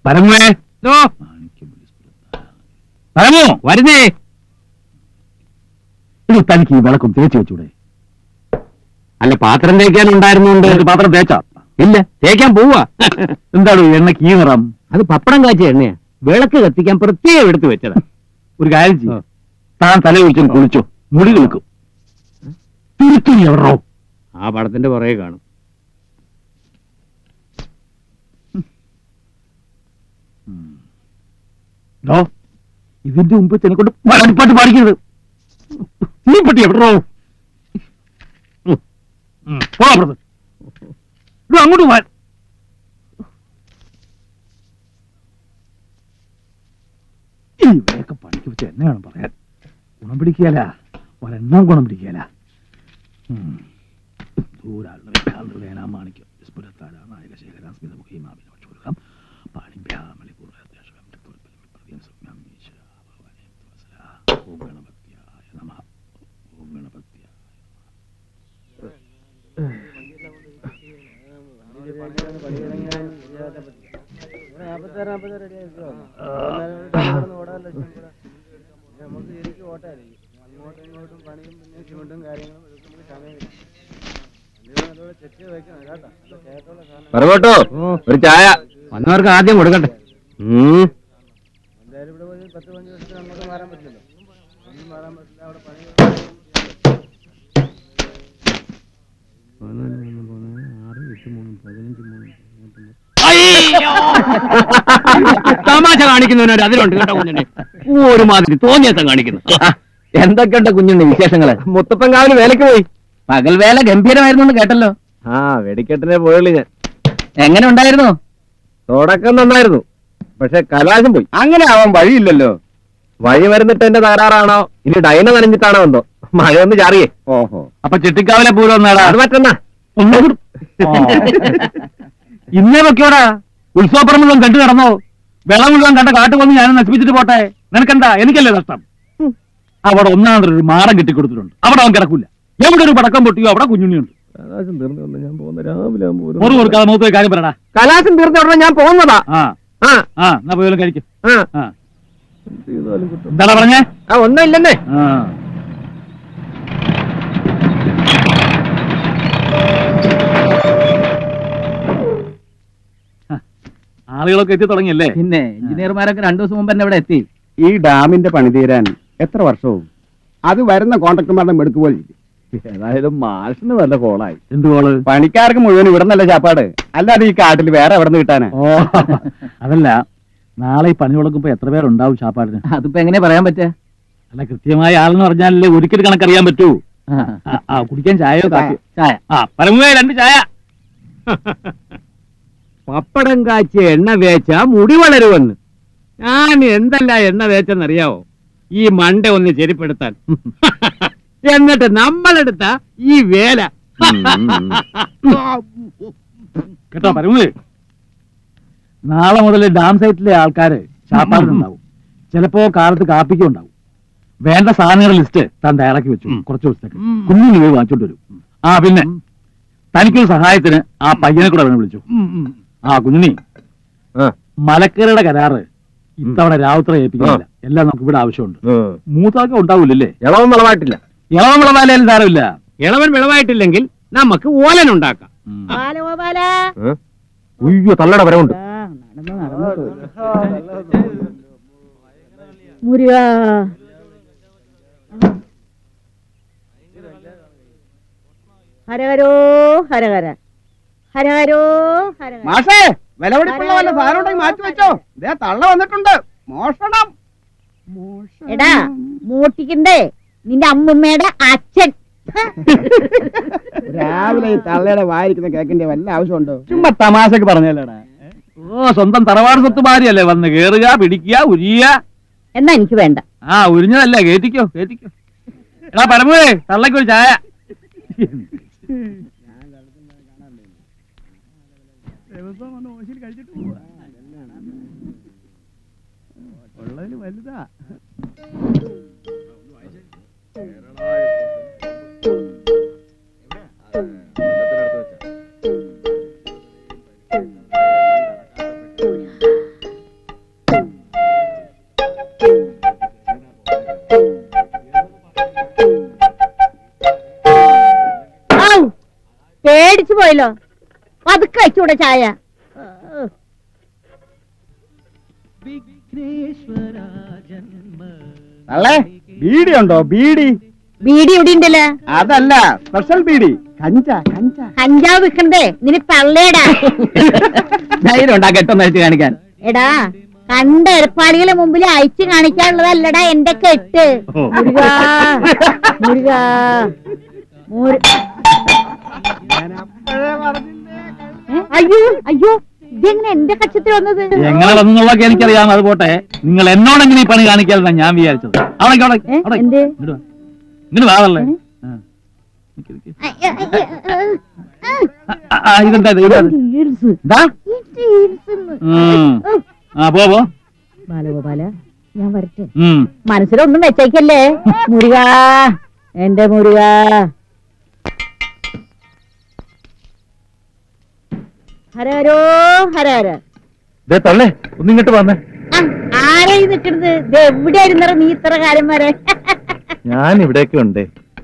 പരമേ ഓ പരമോ വരുന്നേ ഇത് തനിക്ക് ഈ വിളക്കും തേച്ച് വെച്ചൂടെ അല്ല പാത്രം തേക്കാൻ ഉണ്ടായിരുന്നോണ്ട് ഒരു പാത്രം തേച്ചാ ഇല്ല തേക്കാൻ പോവാ എന്താണ് എണ്ണയ്ക്ക് ഈ നിറം അത് പപ്പടം കാച്ചിയ എണ്ണയാ വിളക്ക് കത്തിക്കാൻ പ്രത്യേകം എടുത്തു വെച്ചതാ ഒരു കാര്യം ആ. ചെയ്യും താൻ തല ഒഴിച്ചും കുളിച്ചോ മുടി കിളിക്കും തിരുത്തുനി എവറോ ആ പടത്തിന്റെ പുറകെ കാണും ഡോ ഇതിന്റെ മുമ്പ് ചെന്നെ കൊണ്ട് വളപ്പാട്ട് പാടിക്കരുത് തീപ്പെട്ടി എവിടോ പോകരുത് അങ്ങോട്ട് പോവാൻ ഈ ഇവരെയൊക്കെ പണിക്ക് വെച്ച് എന്നെ വേണം പറയാൻ ഗുണം പിടിക്കുകയല്ല ഒരെണ്ണം ഗുണം പിടിക്കുകയല്ല മാണിക്യം പറവട്ടോ ഒരു ചായ വന്നവർക്ക് ആദ്യം കൊടുക്കട്ടെ ഉം. തമാശ കാണിക്കുന്നവനൊരു അതിലുണ്ട് കേട്ടോ കുഞ്ഞുണ്ണി ഒരുമാതിരി തോന്നിയത്തം കാണിക്കുന്നു എന്തൊക്കെയുണ്ട് കുഞ്ഞുണ്ണി വിശേഷങ്ങള് മുത്തപ്പൻ കാവിന് വേലക്ക് പോയി പകൽ വേല ഗംഭീരമായിരുന്നു കേട്ടല്ലോ ആ വെടിക്കെട്ടിനെ പോയുള്ളൂ ഞാൻ എങ്ങനെ ഉണ്ടായിരുന്നു തുടക്കം നന്നായിരുന്നു പക്ഷെ കലാശം പോയി അങ്ങനെ ആവാൻ വഴിയില്ലല്ലോ വഴി വരുന്നിട്ട് എന്റെ തകരാറാണോ ഇനി ഡൈന നനഞ്ഞിട്ടാണോ എന്തോ മഴയൊന്ന് ചാറിയേ ഓഹോ അപ്പൊ ചെട്ടിക്കാവിലെ പൂരം നേടാ അത് പറ്റണ്ട ഒന്നുകൂടി ഇന്നേ വെക്കോടാ ഉത്സവപ്പുറം മുഴുവൻ കണ്ടു നടന്നോ വെള്ളം മുഴുവൻ കണ്ട കാട്ടു വന്ന് ഞാൻ നശിപ്പിച്ചിട്ട് പോട്ടെ നിനക്കെന്താ എനിക്കല്ലേ നഷ്ടം അവിടെ ഒന്നാമതൊരു മാറം കെട്ടിക്കൊടുത്തിട്ടുണ്ട് അവിടെ അവൻ കിടക്കൂല എവിടെ ഒരു പടക്കം പൊട്ടിയോ അവിടെ കുഞ്ഞുണ്ണിയുണ്ട് കലാശം തീർന്നു ഞാൻ പോകുന്ന രാവിലെ മുറി കൊടുക്കാതെ മൂത്ത കാര്യം പറയടാ കലാശം തീർന്ന ഉടനെ ഞാൻ പോകുന്നതാ ആ ആ ആ എന്നാ പോയാലും കഴിക്കും ആ ആ എന്താടാ പറഞ്ഞേ ആ ഒന്നും ഇല്ലെന്നേ ആ ആ, ആളുകളൊക്കെ എത്തി തുടങ്ങിയല്ലേ പിന്നെ എഞ്ചിനീയർമാരൊക്കെ രണ്ടു ദിവസം മുമ്പ് തന്നെ ഇവിടെ എത്തി ഈ ഡാമിന്റെ പണി തീരാൻ എത്ര വർഷവും അത് വരുന്ന കോൺട്രാക്ടർമാരുടെ മെടുക്ക് പോലെ ഇരിക്കും. ഏതായാലും മാഷിന് നല്ല കോളായി എന്തുകോള് പണിക്കാർക്ക് മുഴുവൻ ഇവിടെ നല്ല ചാപ്പാട് അല്ലാതെ ഈ കാട്ടിൽ വേറെ എവിടെ നിന്ന് കിട്ടാനാ ഓ അതല്ല നാളെ ഈ പണി കൊടുക്കുമ്പോ എത്ര പേരുണ്ടാവും ചാപ്പാടിന് അതിപ്പോ എങ്ങനെ പറയാൻ പറ്റുക അല്ല കൃത്യമായ ആളെന്ന് പറഞ്ഞാലല്ലേ ഒരിക്കൽ കണക്കറിയാൻ പറ്റൂ ആ, ആ കുടിക്കാൻ ചായയോ കാപ്പിയോ ചായ ആ പരമുവേ രണ്ട് ചായ പപ്പടം കാച്ചിയ എണ്ണ വേച്ച മുടി വളരുമെന്ന് ഞാൻ എന്തല്ല എണ്ണ വേച്ചെന്നറിയാവോ ഈ മണ്ട ഒന്ന് ചെരിപ്പെടുത്താൻ എന്നിട്ട് നമ്മളെടുത്ത ഈ വേല കേട്ടോ പരമുവേ നാളെ മുതൽ ഡാം സൈറ്റിലെ ആൾക്കാര് ചാപ്പാടിനുണ്ടാവും ചിലപ്പോ കാലത്ത് കാപ്പിക്കും ഉണ്ടാവും വേണ്ട സാധനങ്ങളുടെ ലിസ്റ്റ് താൻ തയ്യാറാക്കി വെച്ചു കുറച്ച് ദിവസത്തേക്ക് കുഞ്ഞിന് പോയി വാങ്ങിച്ചോണ്ട് വരും ആ പിന്നെ തനിക്കൊരു സഹായത്തിന് ആ പയ്യനെ കൂടെ അവനെ വിളിച്ചു ആ കുഞ്ഞിനി മലക്കരയുടെ കരാറ് ഇത്തവണ രാവുത്ര ഏൽപ്പിക്കുന്നില്ല എല്ലാം നമുക്ക് ഇവിടെ ആവശ്യമുണ്ട് മൂത്താക്കം ഉണ്ടാവൂലല്ലേ ഇളവൻ വിളവായിട്ടില്ല ഇളവം വിളവാലായാലും സാരമില്ല ഇളവൻ വിളവായിട്ടില്ലെങ്കിൽ നമുക്ക് ഓലൻ ഉണ്ടാക്കാം ഉയ്യോ തള്ളട വരവുണ്ട് മുരുക ഹരഹരോ ഹരഹര ഹരഹരോ ഹരഹര മാഷേ വില പിടിപ്പുള്ള വല്ല സാധനം ഉണ്ടെങ്കിൽ മാറ്റി വെച്ചോ ഇതേ തള്ള വന്നിട്ടുണ്ട് മോഷണം എടാ മോട്ടിക്കണ്ടേ നിന്റെ അമ്മുമ്മയുടെ അച്ഛൻ രാവിലെ ഈ തള്ളയുടെ വായിരിക്കുന്ന കേക്കിന്റെ വല്ല ആവശ്യമുണ്ടോ ചുമ്മാ തമാശക്ക് പറഞ്ഞല്ലേടാ ഓ സ്വന്തം തറവാട് സ്വത്ത് ഭാര്യയല്ലേ വന്ന് കേറുക പിടിക്കുക ഉരിയ എന്നാ എനിക്ക് വേണ്ട ആ ഉരിഞ്ഞതല്ലേ കേറ്റിക്കോ കേറ്റിക്കോ എടാ പരമേ തള്ളക്ക് ഒരു ചായ അറിയാലോ പതുക്കെ വെച്ചൂടെ ചായ ഏ. തള്ളേ ബീഡി ഉണ്ടോ ബീഡി ബീഡി ഇവിടെ ഉണ്ടല്ലോ അതല്ല സ്പെഷ്യൽ ബീഡി കഞ്ച കഞ്ച കഞ്ചാവ് വിൽക്കണ്ടേ നിന് തള്ളേടാ ധൈര്യം ഉണ്ടാ കെട്ടൊന്ന് അഴിച്ച് കാണിക്കാൻ എടാ കണ്ട എരപ്പാളികളെ മുമ്പിൽ അയച്ചു കാണിക്കാനുള്ളതല്ലടാ എന്റെ കെട്ട് മുരുകാ മുരുകാ മുരു- ഏ? അയ്യോ അയ്യോ ഇതെങ്ങനെ എന്റെ കക്ഷത്തിൽ വന്നത് എങ്ങനെ വന്നുള്ളതൊക്കെ എനിക്കറിയാം അത് പോട്ടെ നിങ്ങൾ എന്നോടെങ്ങനെ ഈ പണി കാണിക്കാതെ ഞാൻ വിചാരിച്ചത് അവിടെ അവിടെ ഏ? അവിടെ എന്ത്? ഇങ്ങോട്ട് വാ. ഇങ്ങോട്ട് വാതല്ലേ ഏ? അയ്യ, അയ്യ, ആ, ആ. ഇതെന്താ ഇത്? ഇതെന്താ? ഇത് ഈർസ്. ഇതാ? ഇത് ഈർസ്ന്ന്. ഉം. ഉം. ആ പോ പോ ബാലഗോപാല ഞാൻ വരട്ടെ ഉം. മനസ്സിലൊന്നും വെച്ചേക്കല്ലേ മുരുക എന്റെ മുരുക ഹരഹരോ ഹരഹര ദേ തള്ളേ ഒന്നിങ്ങോട്ട് വന്നേ ആ, ആരായി നിക്കണത് ഇത് എവിടെയായിരുന്നറ നീ ഇത്ര കാലം വരെ ഞാൻ ഇവിടെയൊക്കെ ഉണ്ട്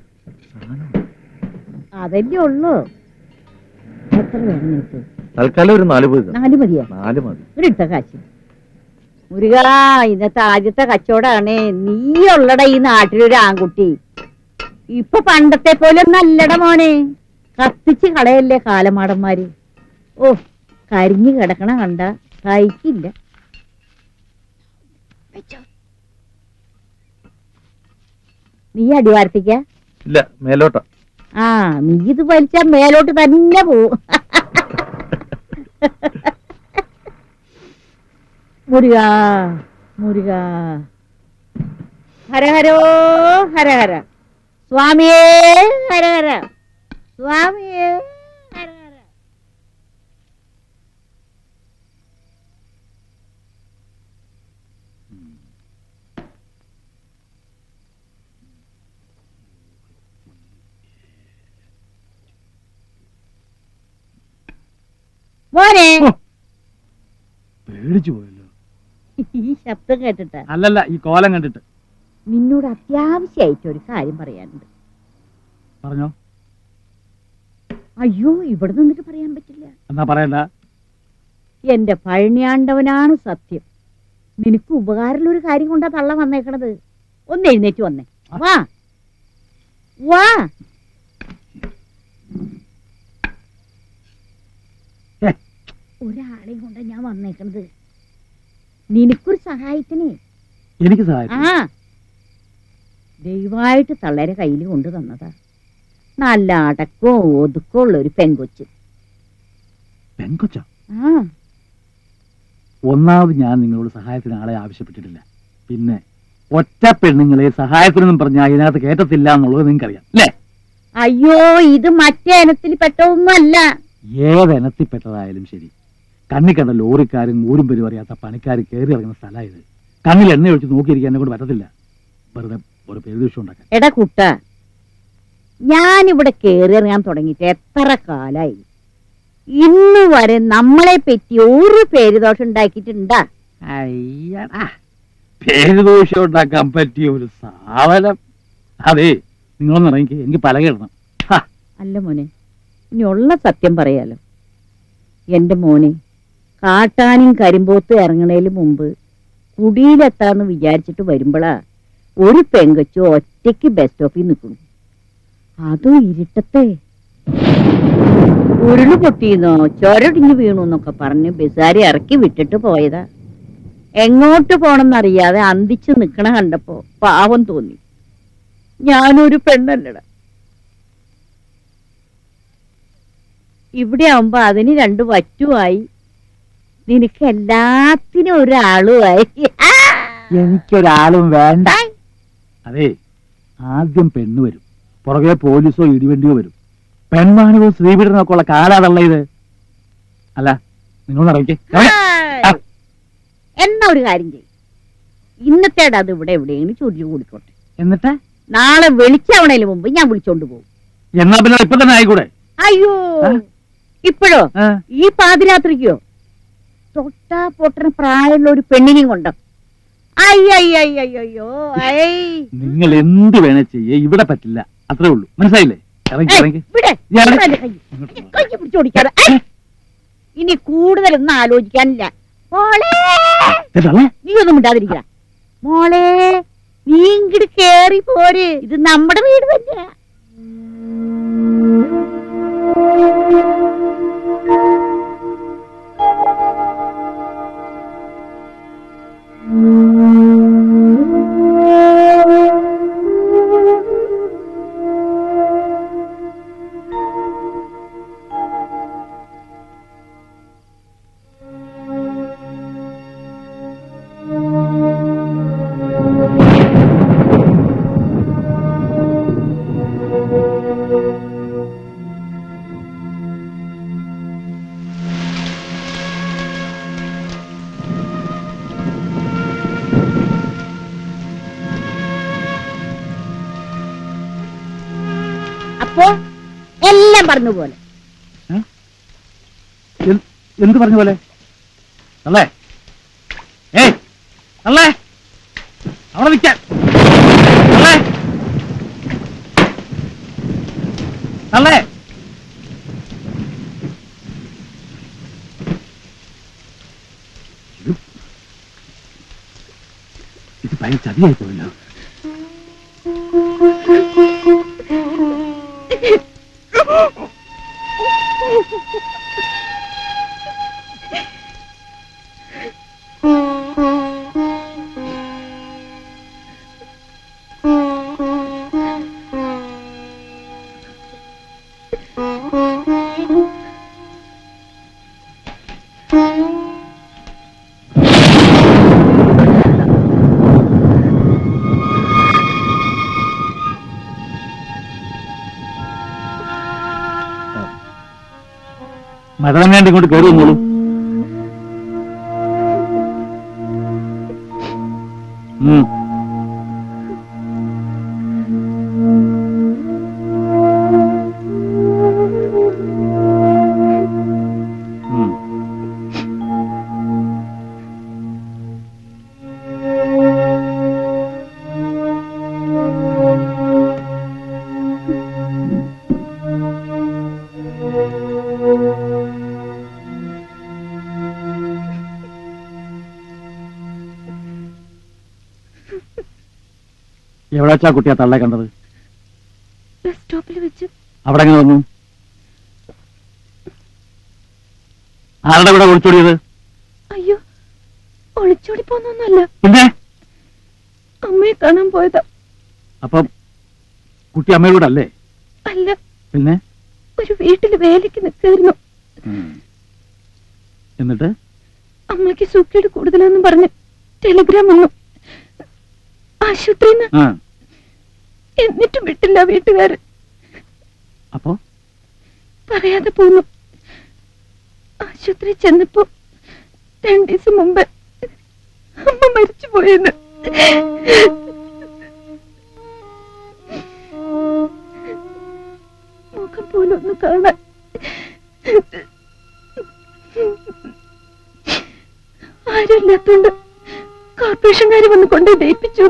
അതല്ലേ ഉള്ളൂ എത്ര വേണം നിനക്ക് തൽക്കാലം ഒരു നാല് പോയി നാല് മതിയാ നാല് മതി ഇവിടെ ഇട്ട കാശ് മുരുക ഇന്നത്തെ ആദ്യത്തെ കച്ചവടാണ് നീ ഉള്ളട ഈ നാട്ടിലൊരു ആൺകുട്ടി ഇപ്പൊ പണ്ടത്തെ പോലെ നല്ലട മോനെ കത്തിച്ച് കളയല്ലേ കാലമാടന്മാര് ഓ കരിഞ്ഞു കിടക്കണ കണ്ട സഹിക്കില്ല വെച്ചോ. നീ അടിവാർത്തിക്ക ഇല്ല മേലോട്ടാ ആ നീ ഇത് വലിച്ചാ മേലോട്ട് തന്നെ പോവും മുരുക മുരുക ഹരഹരോ ഹരഹര സ്വാമിയേ ഹരഹര സ്വാമിയേ ഹരഹര മോനെ പേടിച്ചു പോയല്ലോ ഈ ശബ്ദം കേട്ടിട്ടാ അല്ലല്ല ഈ കോലം കണ്ടിട്ട് നിന്നോട് അത്യാവശ്യമായിട്ട് ഒരു കാര്യം പറയാനുണ്ട് പറഞ്ഞോ അയ്യോ ഇവിടെ നിന്നിട്ട് പറയാൻ പറ്റില്ല എന്നാ പറയണ്ട എന്റെ പഴനിയാണ്ടവനാണ് സത്യം നിനക്ക് ഉപകാരമുള്ള ഒരു കാര്യം കൊണ്ടാ തള്ള വന്നേക്കണത് ഒന്ന് എഴുന്നേറ്റ് വന്നേ വാ വാ ഏ. ഒരാളെയും കൊണ്ടാ ഞാൻ വന്നേക്കണത് നിനക്കൊരു സഹായത്തിനേ എനിക്ക് സഹായിക്കും ആ ദയവായിട്ട് തള്ളേരെ കയ്യിൽ കൊണ്ടു തന്നതാ നല്ല അടക്കവും ഒതുക്കവും ഉള്ള ഒരു പെൺകൊച്ച് പെൺകൊച്ച ആ ഒന്നാമത് ഞാൻ നിങ്ങളോട് സഹായത്തിന് ആളെ ആവശ്യപ്പെട്ടിട്ടില്ല പിന്നെ ഒറ്റ പെണ്ണുങ്ങളെ സഹായത്തിനൊന്നും പറഞ്ഞാൽ ഇതിനകത്ത് കേട്ടത്തില്ല എന്നുള്ളത് നിങ്ങൾക്കറിയാം അല്ലേ അയ്യോ ഇത് മറ്റേ ഇനത്തിൽ പെട്ടതൊന്നുമല്ല ഏത് ഇനത്തിൽപ്പെട്ടതായാലും ശരി കണ്ണി കണ്ട ലോറിക്കാരും ഊരും പേരും അറിയാത്ത പണിക്കാർ കയറി ഇറങ്ങുന്ന സ്ഥലമായത് കണ്ണിൽ എണ്ണ ഒഴിച്ച് നോക്കിയിരിക്കാൻ എന്നെ കൊണ്ട് പറ്റത്തില്ല വെറുതെ ഒരു പേരുദോഷം ഉണ്ടാക്കാൻ എടാ കുട്ട ഞാനിവിടെ കയറി ഇറങ്ങാൻ തുടങ്ങിയിട്ട് എത്ര കാലായി ഇന്ന് വരെ നമ്മളെ പറ്റി ഒരു പേര് ദോഷം ഉണ്ടാക്കിയിട്ടുണ്ടാ അയ്യടാ പേരുദോഷം ഉണ്ടാക്കാൻ പറ്റിയ ഒരു സാധനം അതെ നിങ്ങളൊന്ന് ഇറങ്ങി എനിക്ക് പലകിടണം അല്ല മോനെ ഇനി ഉള്ള സത്യം പറയാലോ എന്റെ മോനെ കാട്ടാനും കരിമ്പോത്ത് ഇറങ്ങണേല് മുമ്പ് കുടിയിലെത്താന്ന് വിചാരിച്ചിട്ട് വരുമ്പോഴാ ഒരു പെങ്കൊച്ചു ഒറ്റയ്ക്ക് ബസ് സ്റ്റോപ്പിൽ നിൽക്കുന്നു അതും ഇരുട്ടത്തെ ഉരുള് പൊട്ടിയെന്നോ ചൊരടിഞ്ഞു വീണു എന്നൊക്കെ പറഞ്ഞ് ബസാരി ഇറക്കി വിട്ടിട്ട് പോയതാ എങ്ങോട്ട് പോണെന്നറിയാതെ അന്തിച്ച് നിക്കണ കണ്ടപ്പോ പാവം തോന്നി ഞാനൊരു പെണ്ണല്ലട ഇവിടെ ആവുമ്പോ അതിന് രണ്ട് വറ്റുമായി നിനക്ക് എല്ലാത്തിനും ഒരാളുമായി ആ! എനിക്കൊരാളും വേണ്ട അതെ ആദ്യം പെണ്ണ് വരും പുറകെ പോലീസോ ഇടിവണ്ടിയോ വരും പെൺവാണികോ സ്ത്രീപീഡനമൊക്കെ ഉള്ള കാലാതള്ള ഇത് അല്ല നിങ്ങൾ ഇറങ്ങി ഹായ്. എന്നാ ഒരു കാര്യം ചെയ്യും ഇന്നത്തേടെ അത് ഇവിടെ എവിടെയെങ്കിലും ചുരുളി കൂടിക്കോട്ടെ എന്നിട്ട് നാളെ വെളിച്ചാവണേന് മുമ്പ് ഞാൻ വിളിച്ചോണ്ട് പോകും എന്നാ പിന്നെ ഇപ്പൊ തന്നെ ആയിക്കൂടെ അയ്യോ ആ? ഇപ്പോഴോ ആ, ഈ പാതിരാത്രിക്കോ തൊട്ടാ പൊട്ടണ പ്രായമുള്ള ഒരു പെണ്ണിനെയും കൊണ്ടോ അയ്യോ അയ്യേ നിങ്ങൾ എന്ത് വേണേ ചെയ്യേ ഇവിടെ പറ്റില്ല അത്രേ ഉള്ളൂ മനസ്സിലായില്ലേ ഇറങ്ങി ഏയ്, ഇറങ്ങി വിടെ. ഞാൻ- ഇവിടെ അല്ലേ കൈ. കൈ പിടിച്ച് ഓടിക്കാതെ. ഏയ്. ഇനി കൂടുതലൊന്നും ആലോചിക്കാനില്ല മോളെ തള്ളേ നീ ഒന്നും മിണ്ടാതിരിക്ക മോളെ നീ ഇങ്ങോട്ട് കേറി പോര് ഇത് നമ്മുടെ വീട് തന്നെയാ അപ്പോ എല്ലാം പറഞ്ഞ പോലെ എന്ത്- എന്ത് പറഞ്ഞ പോലെ അല്ലേ ഏയ് അല്ലേ അവിടെ നിൽക്കാൻ അല്ലേ അല്ലേ ഇത് ഇത് ഭയങ്കര ചതിയായി പോയല്ലോ മഴ തന്നെ ഇങ്ങോട്ട് കയറി വന്നോളൂ ഉം. ഉം. എവിടെ വെച്ചാ കുട്ടിയാ തള്ളെ കണ്ടത് ബസ് സ്റ്റോപ്പിൽ വെച്ച് അവിടെ എങ്ങനെ വന്നു ആരുടെ കൂടെ ഒളിച്ചോടിയത് അയ്യോ ഒളിച്ചോടി പോന്നൊന്നുമല്ല പിന്നെ അമ്മയെ കാണാൻ പോയതാ അപ്പം കുട്ടി അമ്മയുടെ കൂടെ അല്ലേ അല്ല പിന്നെ ഒരു വീട്ടില് വേലയ്ക്ക് നിൽക്കായിരുന്നു എന്നിട്ട് അമ്മയ്ക്ക് സൂക്കേട് കൂടുതലാന്ന് പറഞ്ഞ് ടെലിഗ്രാം വന്നു ആശുപത്രിന്ന് ആ എന്നിട്ടും വിട്ടില്ല വീട്ടുകാര് അപ്പോ പറയാതെ പോന്നു ആശുപത്രി ചെന്നപ്പോ രണ്ടു ദിവസം മുമ്പ് അമ്മ മരിച്ചു പോയെന്ന് മുഖം പോലും ഒന്ന് കാണാൻ ആരുമില്ലാത്തോണ്ട് കോർപ്പറേഷൻകാര് വന്ന് കൊണ്ട് ദയിപ്പിച്ചു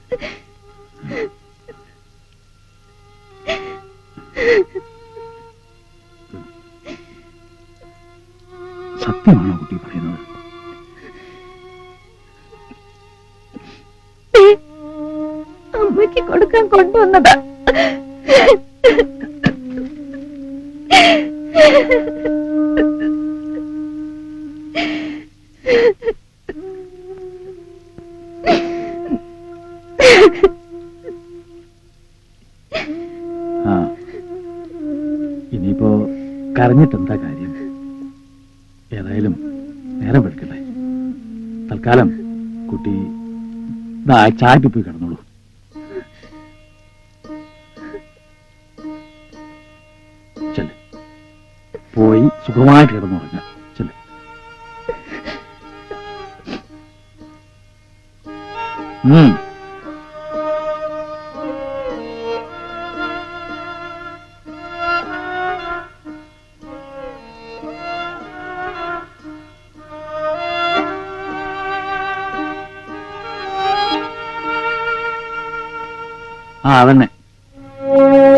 സത്യമാണോ കുട്ടി പറയുന്നത് അമ്മയ്ക്ക് കൊടുക്കാൻ കൊണ്ടുവന്നതാ ആ ഇനിയിപ്പോ കരഞ്ഞിട്ടെന്താ കാര്യം ഏതായാലും നേരം വെളുക്കട്ടെ തൽക്കാലം കുട്ടി ദാ ചായക്ക് പോയി കിടന്നോളൂ ചെല് പോയി സുഖമായിട്ട് കിടന്നുറങ്ങാം ചെല് ഉം ആ അതന്നെ